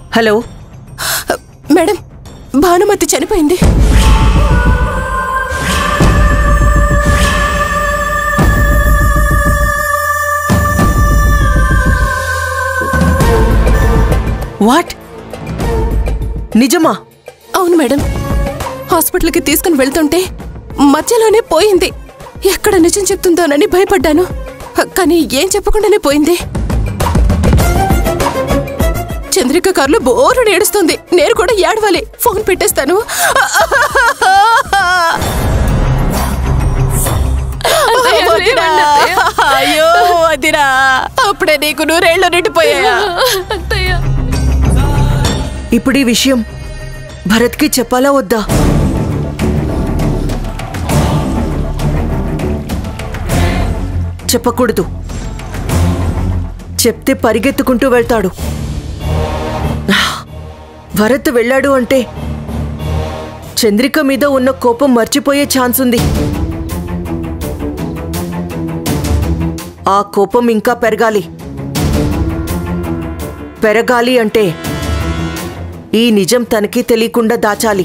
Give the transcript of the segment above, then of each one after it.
Hello madam Bhanumathi చనిపోయింది what నిజమా అవును మేడం హాస్పిటల్కి తీసుకుని వెళ్తుంటే మధ్యలోనే పోయింది ఎక్కడ నిజం చెప్తుందోనని భయపడ్డాను కానీ ఏం చెప్పకుండానే పోయింది చంద్రిక కారులో బోరు ఏడుస్తుంది నేను కూడా ఏడవాలి ఫోన్ పెట్టేస్తాను వదినా. అయ్యో వదినా అప్పుడే నీకు నూరేళ్ళు నిండిపోయా ఇప్పుడు ఈ విషయం భరత్కి చెప్పాలా వద్దా చెప్పకూడదు చెప్తే పరిగెత్తుకుంటూ వెళ్తాడు భరత్ వెళ్ళాడు అంటే చంద్రిక మీద ఉన్న కోపం మర్చిపోయే ఛాన్స్ ఉంది ఆ కోపం ఇంకా పెరగాలి పెరగాలి అంటే ఈ నిజం తనకి తెలియకుండా దాచాలి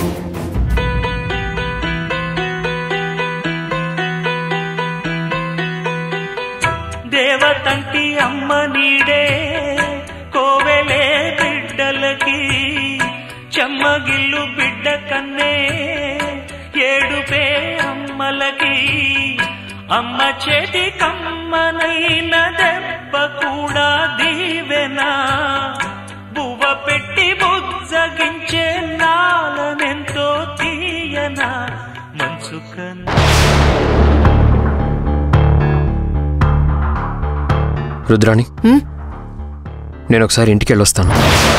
దేవతంటి అమ్మ నీడే కోవెలే బిడ్డలకి చెమ్మగిల్లు బిడ్డ కన్నే ఏడుపే అమ్మలకి అమ్మ చేతి కమ్మనైన దెబ్బ కూడా దీవెనా బువ్వ పెట్టి బుజ్జగించే నాలనెంతో తీయనా మనసు కన్నా రుద్రాణి హ్మ్? నేను ఒకసారి ఇంటికి వెళ్ళొస్తాను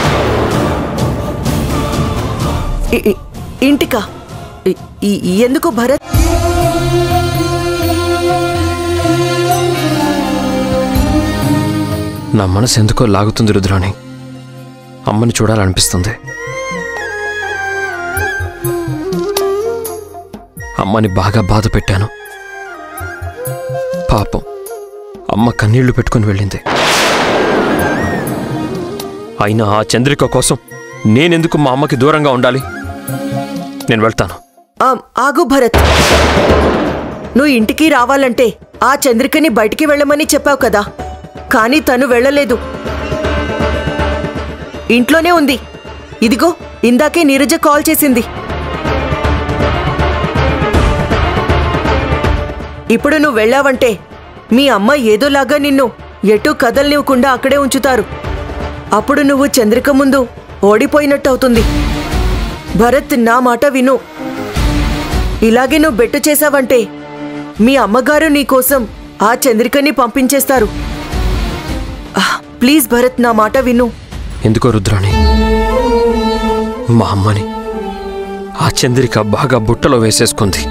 ఇ- ఇ- ఇంటికా ఇ- ఈ- ఎందుకు భరత్ నా మనసు ఎందుకో లాగుతుంది రుద్రాణి అమ్మని చూడాలనిపిస్తుంది అమ్మని బాగా బాధ పెట్టాను పాపం అమ్మ కన్నీళ్లు పెట్టుకుని వెళ్ళింది అయినా ఆ చంద్రిక కోసం నేనెందుకు మా అమ్మకి దూరంగా ఉండాలి నేను వెళ్తాను ఆ, ఆగు భరత్ నువ్వు ఇంటికి రావాలంటే ఆ చంద్రికని బయటికి వెళ్ళమని చెప్పావు కదా కానీ తను వెళ్ళలేదు ఇంట్లోనే ఉంది ఇదిగో ఇందాకే నీరజ కాల్ చేసింది ఇప్పుడు నువ్వు వెళ్ళావంటే మీ అమ్మ ఏదోలాగా నిన్ను ఎటూ కదలనివ్వకుండా అక్కడే ఉంచుతారు అప్పుడు నువ్వు చంద్రిక ముందు ఓడిపోయినట్టు అవుతుంది భరత్ నా మాట విను ఇలాగే నువ్వు బెట్టు చేశావంటే మీ అమ్మగారు నీకోసం ఆ చంద్రికని పంపించేస్తారు ఆహ్, ప్లీజ్ భరత్ నా మాట విను ఎందుకో రుద్రాణి మా అమ్మని ఆ చంద్రిక బాగా బుట్టలో వేసేసుకుంది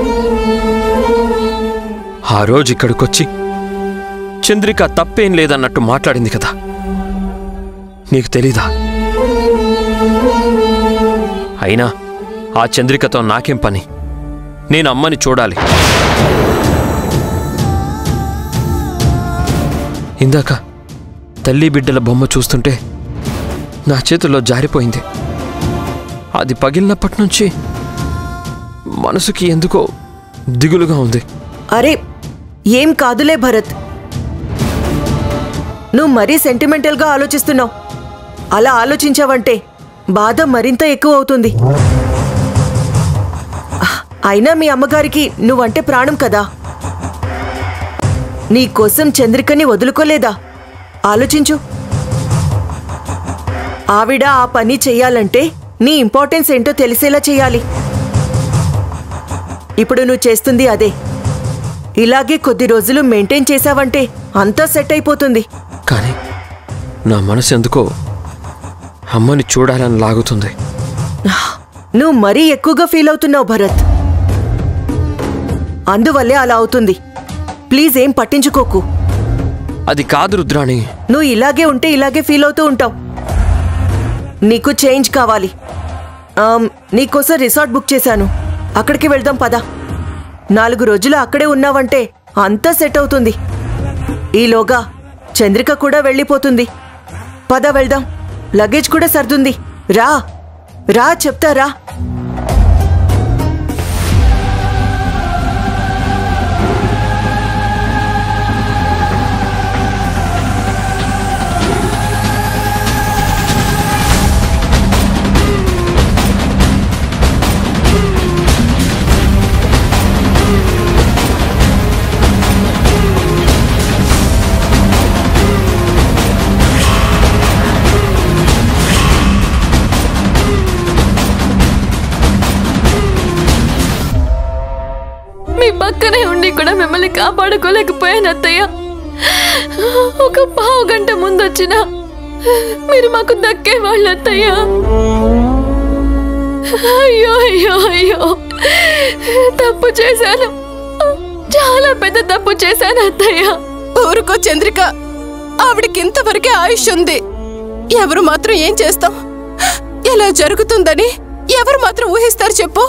ఆ రోజు ఇక్కడికొచ్చి చంద్రిక తప్పేం లేదన్నట్టు మాట్లాడింది కదా నీకు తెలీదా అయినా ఆ చంద్రికతో నాకేం పని నేను అమ్మని చూడాలి ఇందాక తల్లి బిడ్డల బొమ్మ చూస్తుంటే నా చేతుల్లో జారిపోయింది అది పగిలినప్పటి నుంచి మనసుకి ఎందుకో దిగులుగా ఉంది అరే ఏం కాదులే భరత్ నువ్వు మరీ సెంటిమెంటల్గా ఆలోచిస్తున్నావు అలా ఆలోచించావంటే బాధ మరింత ఎక్కువ అవుతుంది ఆహ్, అయినా మీ అమ్మగారికి నువ్వంటే ప్రాణం కదా నీ కోసం చంద్రికని వదులుకోలేదా ఆలోచించు ఆవిడ ఆ పని చెయ్యాలంటే నీ ఇంపార్టెన్స్ ఏంటో తెలిసేలా చేయాలి ఇప్పుడు నువ్వు చేస్తుంది అదే ఇలాగే కొద్ది రోజులు మెయింటైన్ చేశావంటే అంతా సెట్ అయిపోతుంది కానీ నా మనసు ఎందుకో అమ్మని చూడాలని లాగుతుంది నువ్వు మరీ ఎక్కువగా ఫీల్ అవుతున్నావు భరత్ అందువల్లే అలా అవుతుంది ప్లీజ్ ఏం పట్టించుకోకు అది కాదు రుద్రాణి నువ్వు ఇలాగే ఉంటే ఇలాగే ఫీల్ అవుతూ ఉంటావు నీకు చేంజ్ కావాలి ఆమ్, నీకోసం రిసార్ట్ బుక్ చేశాను అక్కడికి వెళ్దాం పద నాలుగు రోజులు అక్కడే ఉన్నావంటే అంతా సెట్ అవుతుంది ఈలోగా చంద్రిక కూడా వెళ్ళిపోతుంది పద వెళ్దాం లగేజ్ కూడా సర్దుంది రా రా చెప్తా రా మీ పక్కనే ఉండి కూడా మిమ్మల్ని కాపాడుకోలేకపోయాను అత్తయ్య ఒక పావు గంట ముందు వచ్చిన మీరు మాకు దక్కే వాళ్ళు అత్తయ్య అయ్యో అయ్యో అయ్యో తప్పు చేశాను చాలా పెద్ద తప్పు చేశాను అత్తయ్య ఊరుకో చంద్రిక ఆవిడకి ఇంతవరకే ఆయుష్ ఉంది ఎవరు మాత్రం ఏం చేస్తాం ఎలా జరుగుతుందని ఎవరు మాత్రం ఊహిస్తారు చెప్పు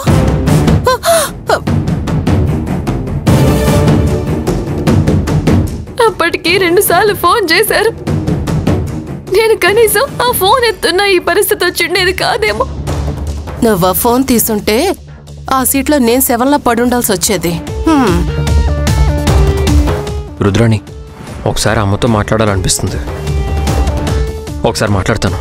అప్పటికి రెండు సార్లు ఫోన్ చేశారు నేను కనీసం ఆ ఫోన్ ఎత్తున్న ఈ పరిస్థితి వచ్చిండేది కాదేమో నువ్వు ఆ ఫోన్ తీసుంటే ఆ సీట్లో నేను సెవెన్లా పడుండాల్సి వచ్చేది హ్మ్. రుద్రాణి ఒకసారి అమ్మతో మాట్లాడాలనిపిస్తుంది ఒకసారి మాట్లాడతాను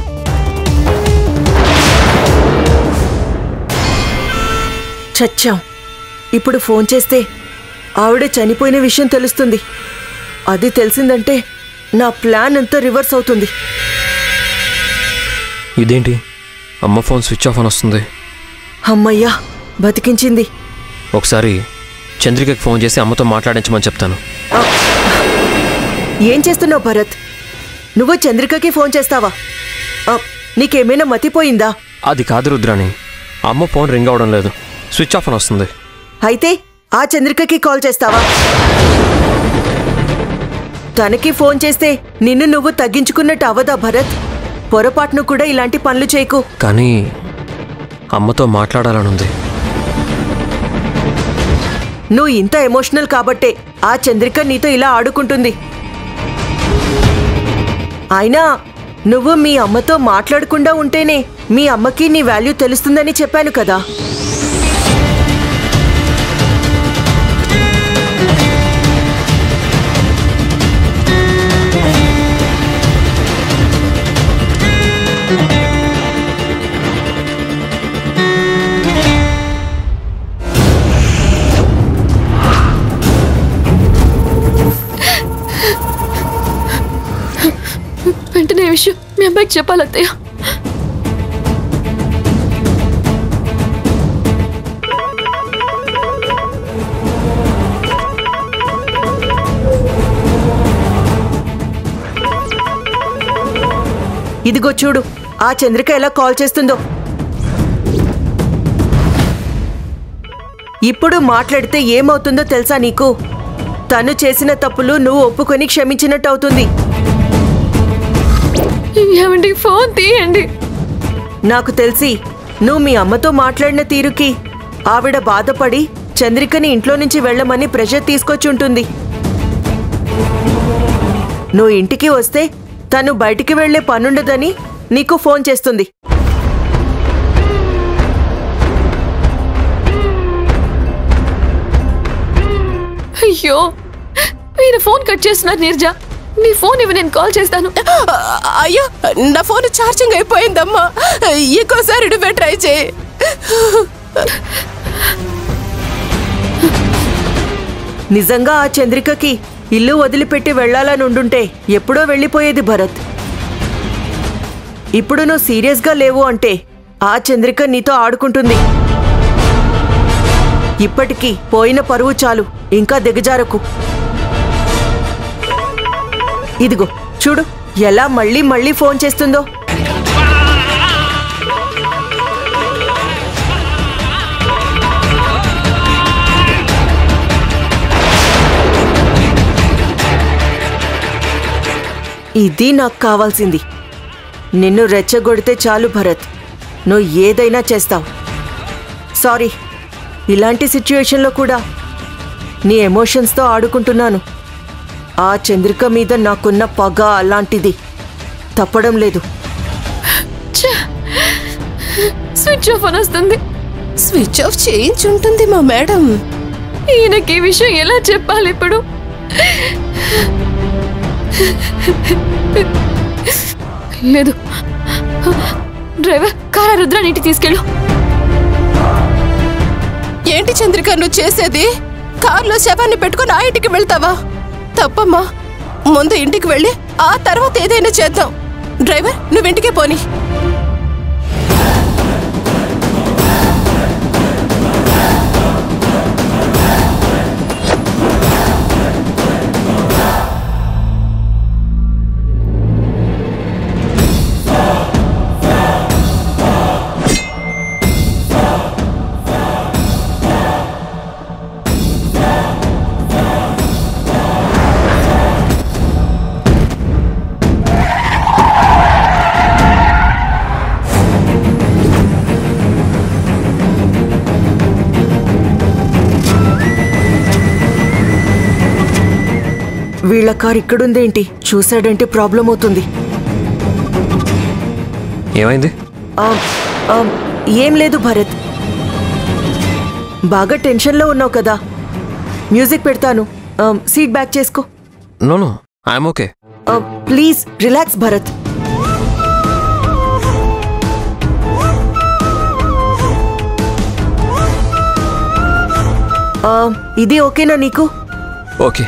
చచ్చాం ఇప్పుడు ఫోన్ చేస్తే ఆవిడ చనిపోయిన విషయం తెలుస్తుంది అది తెలిసిందంటే నా ప్లాన్ అంతా రివర్స్ అవుతుంది ఇదేంటి అమ్మ ఫోన్ స్విచ్ ఆఫ్ అని వస్తుంది అమ్మయ్యా బతికించింది ఒకసారి చంద్రికకి ఫోన్ చేసి అమ్మతో మాట్లాడించమని చెప్తాను ఏం చేస్తున్నావు భరత్ నువ్వు చంద్రికకి ఫోన్ చేస్తావా ఆ, నీకేమైనా మతిపోయిందా అది కాదు రుద్రాణి అమ్మ ఫోన్ రింగ్ అవడం లేదు స్విచ్ ఆఫ్ అని వస్తుంది అయితే ఆ చంద్రికకి కాల్ చేస్తావా తనకి ఫోన్ చేస్తే నిన్ను నువ్వు తగ్గించుకున్నట్టు అవదా భరత్ పొరపాటును కూడా ఇలాంటి పనులు చేయకు కానీ అమ్మతో మాట్లాడాలనుంది నువ్వు ఇంత ఎమోషనల్ కాబట్టే ఆ చంద్రిక నీతో ఇలా ఆడుకుంటుంది అయినా నువ్వు మీ అమ్మతో మాట్లాడకుండా ఉంటేనే మీ అమ్మకి నీ వాల్యూ తెలుస్తుందని చెప్పాను కదా వెంటనే ఈ విషయం మీ అబ్బాయికి చెప్పాలి అత్తయ్య ఇదిగో చూడు ఆ చంద్రిక ఎలా కాల్ చేస్తుందో ఇప్పుడు మాట్లాడితే ఏమవుతుందో తెలుసా నీకు తను చేసిన తప్పులు నువ్వు ఒప్పుకొని క్షమించినట్టు అవుతుంది ఏమండి ఫోన్ తీయండి నాకు తెలిసి నువ్వు మీ అమ్మతో మాట్లాడిన తీరుకి ఆవిడ బాధపడి చంద్రికని ఇంట్లో నుంచి వెళ్ళమని ప్రెషర్ తీసుకొచ్చి ఉంటుంది నువ్వు ఇంటికి వస్తే తను బయటికి వెళ్లే పనుండదని నీకు ఫోన్ చేస్తుంది అయ్యో మీరు ఫోన్ కట్ చేస్తున్నారు నీర్జా నీ ఫోన్ ఇవి నేను కాల్ చేస్తాను ఆ, అయ్యో నా ఫోన్ ఛార్జింగ్ అయిపోయిందమ్మా ఇంకోసారి నువ్వే ట్రై చేయి నిజంగా ఆ చంద్రికకి ఇల్లు వదిలిపెట్టి వెళ్లాలని ఉండుంటే ఎప్పుడో వెళ్ళిపోయేది భరత్ ఇప్పుడు నువ్వు సీరియస్గా లేవు అంటే ఆ చంద్రిక నీతో ఆడుకుంటుంది ఇప్పటికీ పోయిన పరువు చాలు ఇంకా దిగజారకు ఇదిగో చూడు ఎలా మళ్ళీ మళ్ళీ ఫోన్ చేస్తుందో ఇది నాకు కావాల్సింది నిన్ను రెచ్చగొడితే చాలు భరత్ నువ్వు ఏదైనా చేస్తావు సారీ ఇలాంటి సిచ్యుయేషన్లో కూడా నీ ఎమోషన్స్తో ఆడుకుంటున్నాను ఆ చంద్రిక మీద నాకున్న పగ అలాంటిది తప్పడం లేదు స్విచ్ ఆఫ్ అని వస్తుంది స్విచ్ ఆఫ్ చేయించి ఉంటుంది మా మేడం ఈయనకి ఈ విషయం ఎలా చెప్పాలి ఇప్పుడు లేదు డ్రైవర్ కారా రుద్ర నీటి తీసుకెళ్ళు ఏంటి చంద్రిక నువ్వు చేసేది కారులో శవాన్ని పెట్టుకుని ఆ ఇంటికి వెళ్తావా తప్పమ్మా ముందు ఇంటికి వెళ్ళి ఆ తర్వాత ఏదైనా చేద్దాం డ్రైవర్ నువ్వు ఇంటికే పోని వీళ్ళ కార్ ఇక్కడుందేంటి చూశాడంటే ప్రాబ్లం అవుతుంది ఏమైంది ఆ, ఆ, ఏం లేదు భరత్ బాగా టెన్షన్లో ఉన్నావు కదా మ్యూజిక్ పెడతాను ఆ, సీట్ బ్యాక్ చేసుకో నో నో ఐఎమ్ ఓకే ఆ, ప్లీజ్ రిలాక్స్ భరత్ ఆ, ఇది ఓకేనా నీకు ఓకే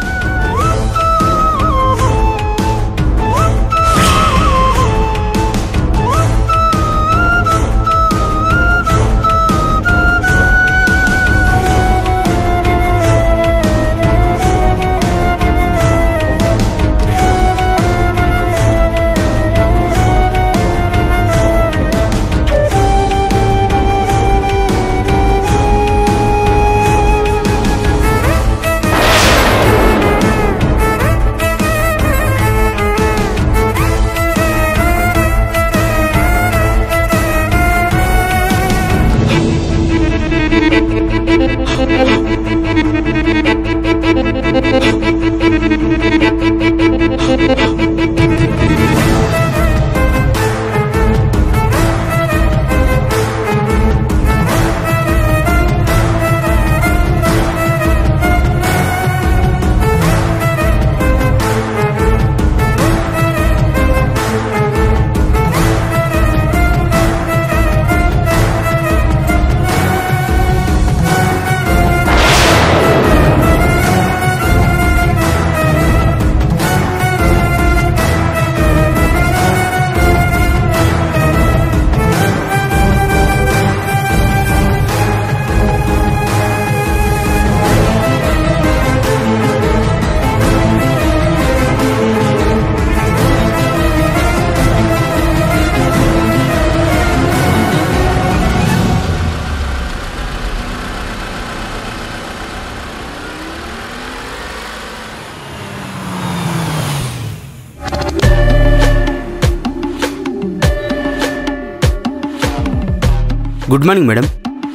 గుడ్ మార్నింగ్ మేడం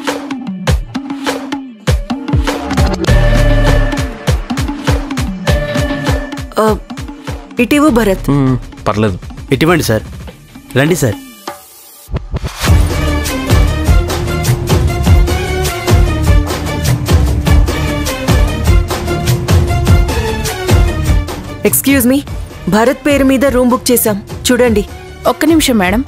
ఆ, ఇటీవు భరత్ మ్మ్, పర్లేదు ఇటువంటి సార్ రండి సార్ ఎక్స్క్యూజ్ మీ భరత్ పేరు మీద రూమ్ బుక్ చేశాం చూడండి ఒక్క నిమిషం madam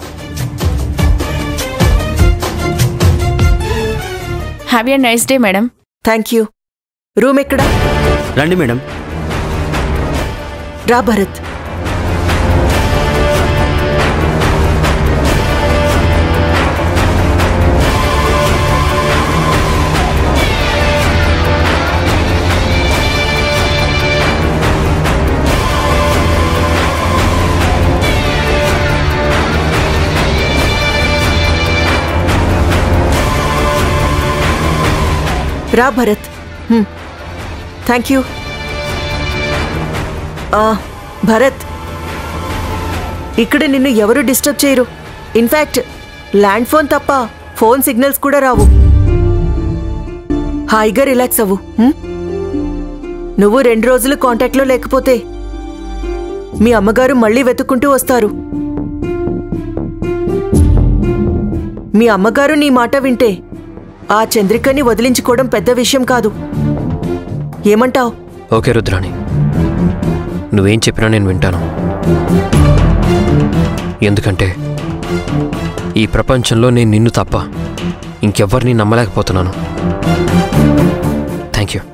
have a nice day madam thank you room ఎక్కడా రండి మేడం రా భరత్ రా భరత్ థ్యాంక్ యూ ఆ, భరత్ ఇక్కడ నిన్ను ఎవరు డిస్టర్బ్ చేయరు ఇన్ఫ్యాక్ట్ ల్యాండ్ ఫోన్ తప్ప ఫోన్ సిగ్నల్స్ కూడా రావు హాయిగా రిలాక్స్ అవ్వు హ్మ్? నువ్వు రెండు రోజులు కాంటాక్ట్లో లేకపోతే మీ అమ్మగారు మళ్ళీ వెతుక్కుంటూ వస్తారు మీ అమ్మగారు నీ మాట వింటే ఆ చంద్రికని వదిలించుకోవడం పెద్ద విషయం కాదు ఏమంటావ్ ఓకే రుద్రాణి నువ్వేం చెప్పినా నేను వింటాను ఎందుకంటే ఈ ప్రపంచంలో నేను నిన్ను తప్ప ఇంకెవ్వరిని నమ్మలేకపోతున్నాను థ్యాంక్ యూ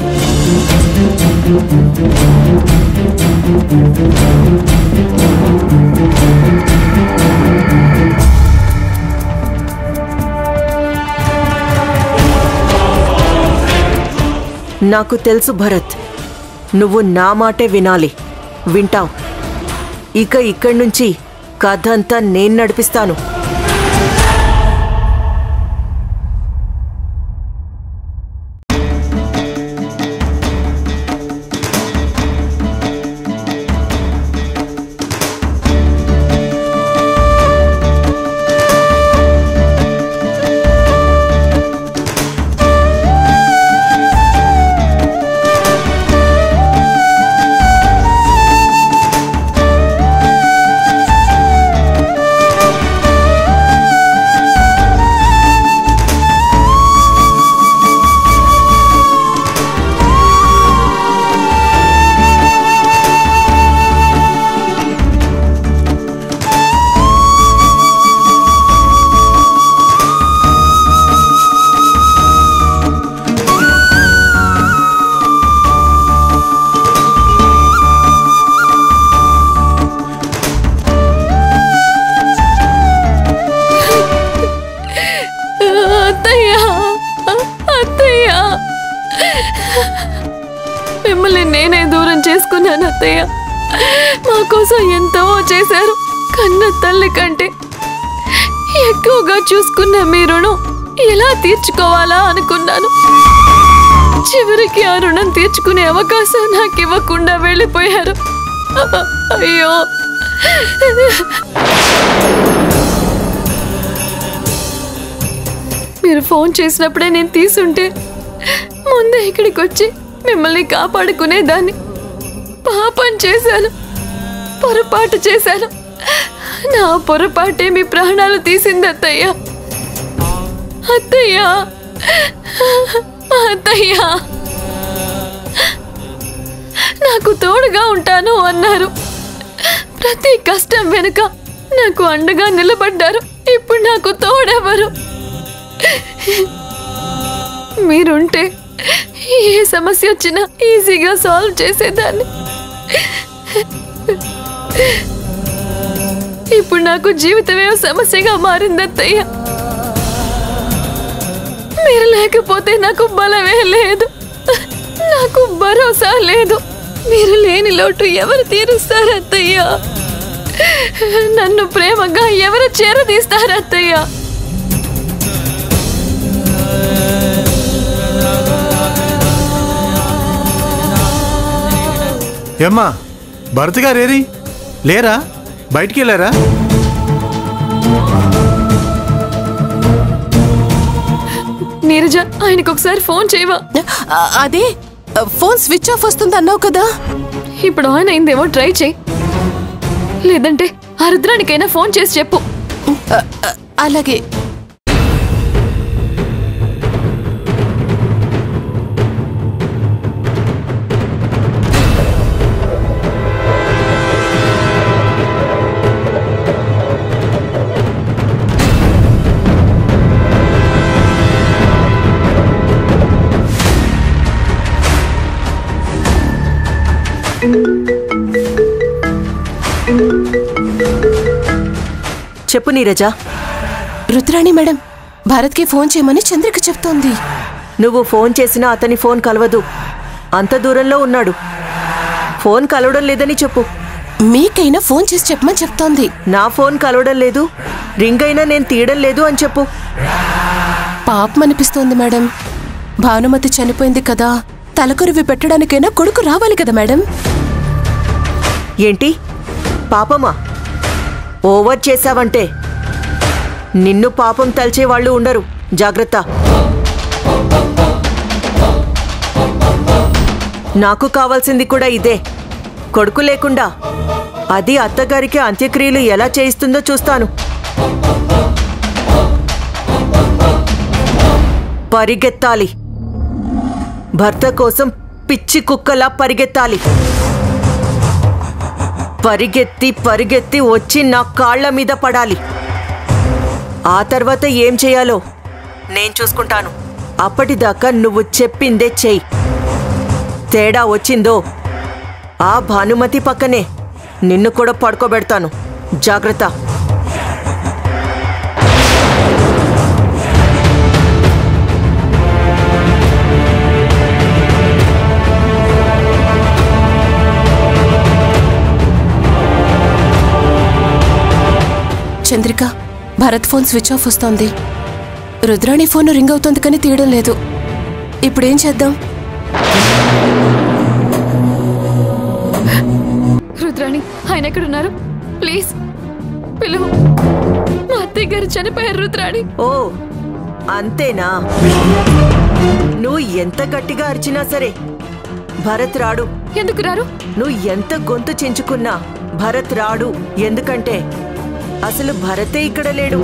నాకు తెలుసు భరత్ నువ్వు నా మాటే వినాలి వింటావ్ ఇక ఇక్కడి నుంచి కథ అంతా నేను నడిపిస్తాను అత్తయ్య అత్తయ్య మిమ్మల్ని నేనే దూరం చేసుకున్నాను అత్తయ్య మా కోసం ఎంతో చేశారు కన్న తల్లి కంటే ఎక్కువగా చూసుకున్న మీ రుణం ఎలా తీర్చుకోవాలా అనుకున్నాను చివరికి ఆ రుణం తీర్చుకునే అవకాశం నాకు ఇవ్వకుండా వెళ్ళిపోయారు అయ్యో మీరు ఫోన్ చేసినప్పుడే నేను తీసుంటే ముందే ఇక్కడికి వచ్చి మిమ్మల్ని కాపాడుకునేదాన్ని పాపం చేశాను పొరపాటు చేశాను నా పొరపాటే మీ ప్రాణాలు తీసింది అత్తయ్య అత్తయ్య అత్తయ్య నాకు తోడుగా ఉంటాను అన్నారు ప్రతి కష్టం వెనుక నాకు అండగా నిలబడ్డారు ఇప్పుడు నాకు తోడెవరు మీరుంటే ఏ సమస్య వచ్చినా ఈజీగా సాల్వ్ చేసేదాన్ని ఇప్పుడు నాకు జీవితమే ఓ సమస్యగా మారింది అత్తయ్య మీరు లేకపోతే నాకు బలమే లేదు నాకు భరోసా లేదు మీరు లేని లోటు ఎవరు తీరుస్తారు అత్తయ్య నన్ను ప్రేమగా ఎవరు చేరదీస్తారు అత్తయ్య ఏమ్మా భరత్ గారు ఏరి లేరా బయటికి వెళ్ళారా నీరజ ఆయనకు ఒకసారి ఫోన్ చేయవా ఆ, అదే ఆ, ఫోన్ స్విచ్ ఆఫ్ వస్తుంది అన్నావు కదా ఇప్పుడు ఆన్ అయిందేమో ట్రై చేయి లేదంటే ఆ రుద్రానికైనా ఫోన్ చేసి చెప్పు ఆ, ఆ, అలాగే చెప్పు నీరజ రుద్రాణి మేడం భారత్కి ఫోన్ చేయమని చంద్రిక చెప్తోంది నువ్వు ఫోన్ చేసినా అతని ఫోన్ కలవదు అంత దూరంలో ఉన్నాడు ఫోన్ కలవడం లేదని చెప్పు మీకైనా ఫోన్ చేసి చెప్పమని చెప్తోంది నా ఫోన్ కలవడం లేదు రింగ్ అయినా నేను తీయడం లేదు అని చెప్పు పాపం అనిపిస్తోంది మేడం భానుమతి చనిపోయింది కదా తలకొరివి పెట్టడానికైనా కొడుకు రావాలి కదా మేడం ఏంటి పాపమా ఓవర్ చేశావంటే నిన్ను పాపం తల్చే వాళ్ళు ఉండరు జాగ్రత్త నాకు కావాల్సింది కూడా ఇదే కొడుకు లేకుండా అది అత్తగారికి అంత్యక్రియలు ఎలా చేయిస్తుందో చూస్తాను పరిగెత్తాలి భర్త కోసం పిచ్చి కుక్కలా పరిగెత్తాలి పరిగెత్తి పరిగెత్తి వచ్చి నా కాళ్ళ మీద పడాలి ఆ తర్వాత ఏం చేయాలో నేను చూసుకుంటాను అప్పటిదాకా నువ్వు చెప్పిందే చెయ్యి తేడా వచ్చిందో ఆ భానుమతి పక్కనే నిన్ను కూడా పడుకోబెడతాను జాగ్రత్త Chandrika Bharat phone switch off వస్తోంది రుద్రాణి ఫోన్ రింగ్ అవుతోంది కానీ తీయడం లేదు ఇప్పుడేం చేద్దాం రుద్రాణి ఆయన ఎక్కడున్నారు ప్లీజ్ పిలువు మా అత్తయ్య గారు చనిపోయారు రుద్రాణి ఓ అంతేనా నువ్వు ఎంత గట్టిగా అరిచినా సరే భరత్ రాడు ఎందుకు రారు నువ్వు ఎంత గొంతు చించుకున్నా భరత్ రాడు ఎందుకంటే అసలు భరతే ఇక్కడ లేడు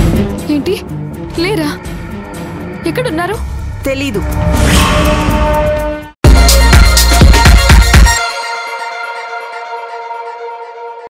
ఏంటి లేరా ఎక్కడున్నారు తెలీదు